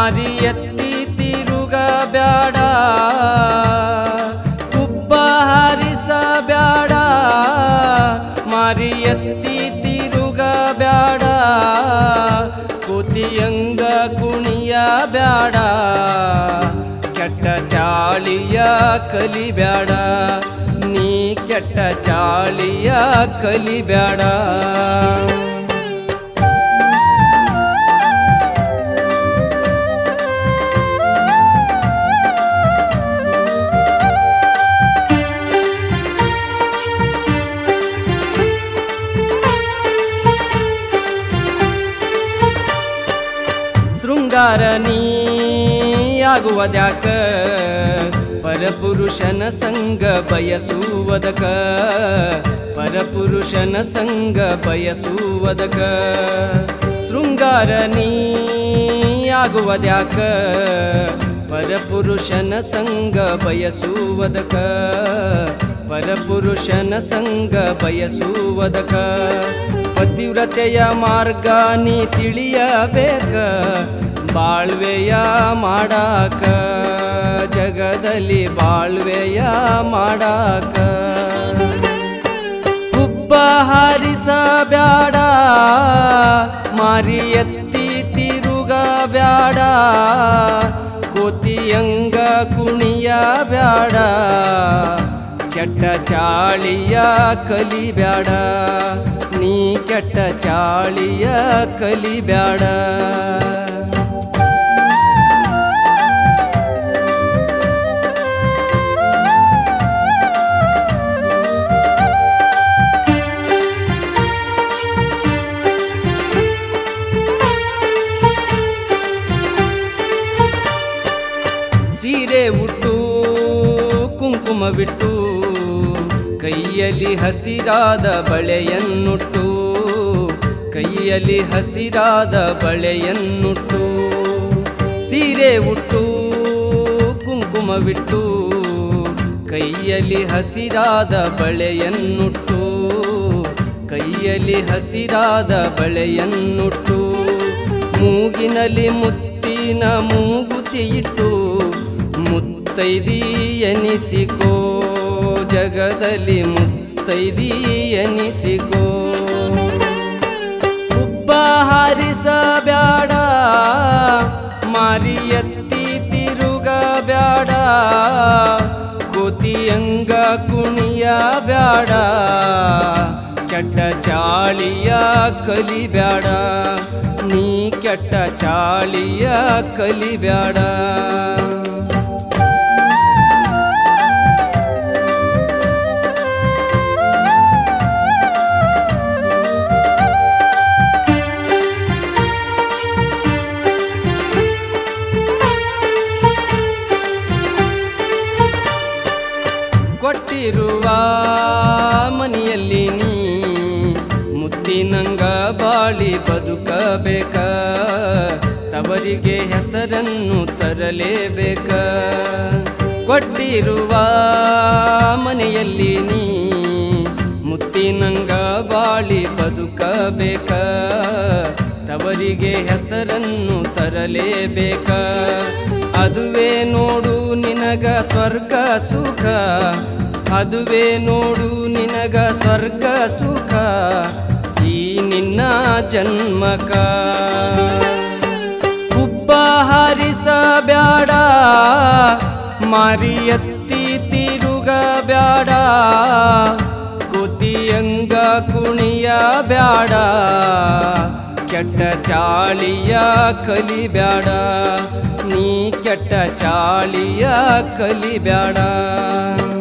ಮಾರಿ ಎತ್ತಿ ತಿರುಗ ಬ್ಯಾಡ ಕುಬ್ಬ ಹಾರಿಸ ಬ್ಯಾಡ ಮಾರಿ ಎತ್ತಿ ತಿರುಗ ಬ್ಯಾಡ ಕೂತಿಯಂಗ ಕುಣಿಯ ಬ್ಯಾಡ ಕೆಟ್ಟ ಚಾಳಿಯ ಕಲಿಬ್ಯಾಡ ನೀ ಕೆಟ್ಟ ಚಾಳಿಯ ಕಲಿಬ್ಯಾಡ ಶೃಂಗಾರ ನೀಯಾಗುವುದ್ಯಾಕ ಪರಪುರುಷನ ಸಂಗ ಬಯಸುವುದಕ ಪರಪುರುಷನ ಸಂಗ ಬಯಸುವುದಕ ಶೃಂಗಾರ ನೀಯಾಗುವುದ್ಯಾಕ ಪರಪುರುಷನ ಸಂಗ ಬಯಸುವುದಕ ಪರಪುರುಷನ ಸಂಗ ಬಯಸುವುದಕ ಪತಿವ್ರತೆಯ ಮಾರ್ಗ ನೀ ತಿಳಿಯಬೇಕ ಬಾಳ್ವೆಯ ಮಾಡಾಕ ಜಗದಲ್ಲಿ ಬಾಳ್ವೆಯ ಮಾಡಾಕ ಹುಬ್ಬ ಹಾರಿಸ ಬ್ಯಾಡ ಮಾರಿ ಎತ್ತಿ ತಿರುಗ ಬ್ಯಾಡ ಕೋತಿಯಂಗ ಕುಣಿಯ ಬ್ಯಾಡ ಕೆಟ್ಟ ಚಾಳಿಯ ಕಲಿಬ್ಯಾಡ ನೀ ಕೆಟ್ಟ ಚಾಳಿಯ ಕಲಿಬ್ಯಾಡ ಸೀರೆ ಉಟ್ಟು ಕುಂಕುಮವಿಟ್ಟು ಕೈಯಲ್ಲಿ ಹಸಿರಾದ ಬಳೆಯನ್ನುಟ್ಟು ಕೈಯಲ್ಲಿ ಹಸಿರಾದ ಬಳೆಯನ್ನುಟ್ಟು ಸೀರೆ ಉಟ್ಟು ಕುಂಕುಮವಿಟ್ಟು ಕೈಯಲ್ಲಿ ಹಸಿರಾದ ಬಳೆಯನ್ನುಟ್ಟು ಕೈಯಲ್ಲಿ ಹಸಿರಾದ ಬಳೆಯನ್ನುಟ್ಟು ಮೂಗಿನಲ್ಲಿ ಮುತ್ತಿನ ಮೂಗುತಿ ಇಟ್ಟು ಮುತ್ತೈದಿ ಎನಿಸಿಕೋ ಜಗದಲ್ಲಿ ಮುತ್ತೈದಿ ಎನಿಸಿಕೋ ಹುಬ್ಬ ಹಾರಿಸ ಬ್ಯಾಡ ಮಾರಿ ಎತ್ತಿ ತಿರುಗ ಬ್ಯಾಡ ಕೋತಿಯಂಗ ಕುಣಿಯ ಬ್ಯಾಡ ಕೆಟ್ಟ ಚಾಳಿಯ ಕಲಿಬ್ಯಾಡ ನೀ ಕೆಟ್ಟ ಚಾಳಿಯ ಕಲಿಬ್ಯಾಡ ಕೊಟ್ಟಿರುವ ಮನೆಯಲ್ಲಿ ನೀ ಮುತ್ತಿನಂಗ ಬಾಳಿ ಬದುಕಬೇಕ ತವರಿಗೆ ಹೆಸರನ್ನು ತರಲೇಬೇಕ ಕೊಟ್ಟಿರುವ ಮನೆಯಲ್ಲಿ ನೀ ಮುತ್ತಿನಂಗ ಬಾಳಿ ಬದುಕಬೇಕ ತವರಿಗೆ ಹೆಸರನ್ನು ತರಲೇಬೇಕ ಅದುವೇ ನೋಡು ನಿನಗ ಸ್ವರ್ಗ ಸುಖ ಅದುವೇ ನೋಡು ನಿನಗ ಸ್ವರ್ಗ ಸುಖ ಈ ನಿನ್ನ ಜನ್ಮಕ ಹುಬ್ಬ ಹಾರಿಸ ಬ್ಯಾಡ ಮಾರಿ ಎತ್ತಿ ತಿರುಗ ಬ್ಯಾಡ ಕುತಿಯಂಗ ಕುಣಿಯ ಬ್ಯಾಡ ಕೆಟ್ಟ ಚಾಳಿಯ ಕಲಿಬ್ಯಾಡ ನೀ ಕೆಟ್ಟ ಚಾಳಿಯ ಕಲಿಬ್ಯಾಡ